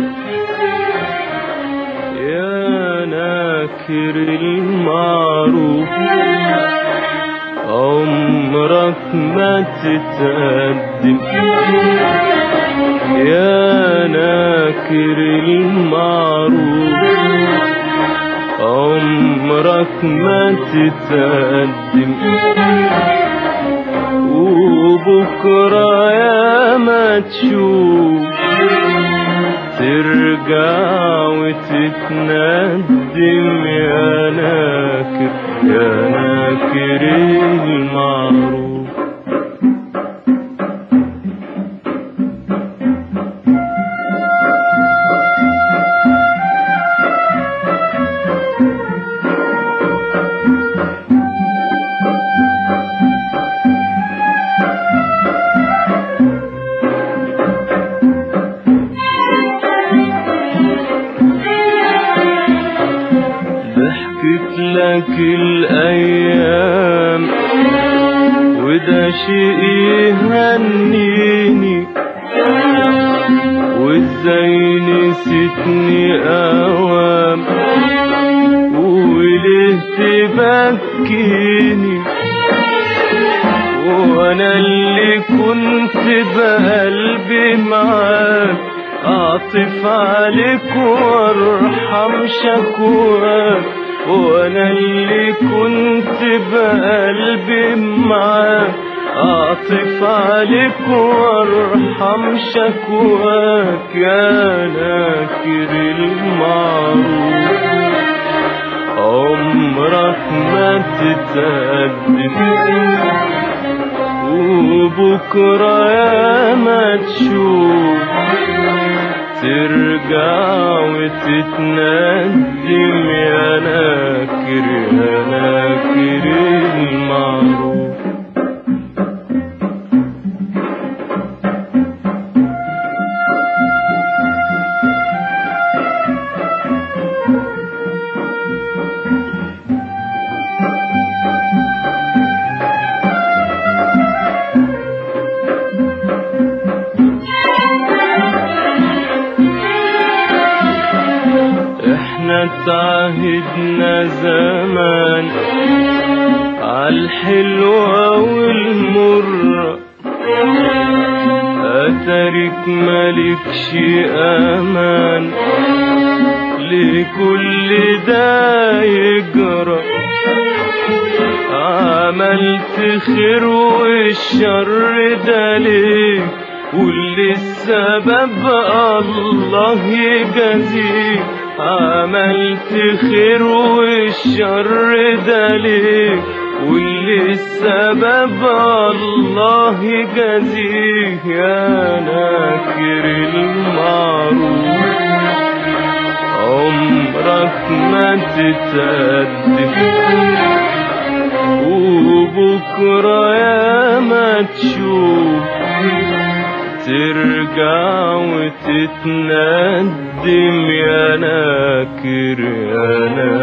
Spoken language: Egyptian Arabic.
يا ناكر المعروف عمرك ما تتقدم يا ناكر المعروف عمرك ما تتقدم وبكرة يا ما تشوف ترجع وتتندم يا ناكر يا ناكر المعروف ضحكت لك الأيام وده شيء يهنيني وازاي نسيتني أوام وليه تبكيني وانا اللي كنت بقلبي معاك اعطف عليك وارحم شكواك وانا اللي كنت بقلبي معاك اعطف عليك وارحم شكواك يا ناكر المعروف عمرك ما تتقدم وبكرة يا ما تشوف ترجع وتتندم يا ناكر يا ناكر المعروف احنا تعهدنا زمان عالحلوة والمرة اترك مالكش امان لكل ده يجرى عملت خير والشر ده ليه واللي السبب الله يجازيه عملت خير والشر ده ليه واللي السبب الله يجازيه يا ناكر المعروف عمرك ما تتقدم وبكرة يا ما تشوف ترجع وتتندم يا ناكر يا ناكر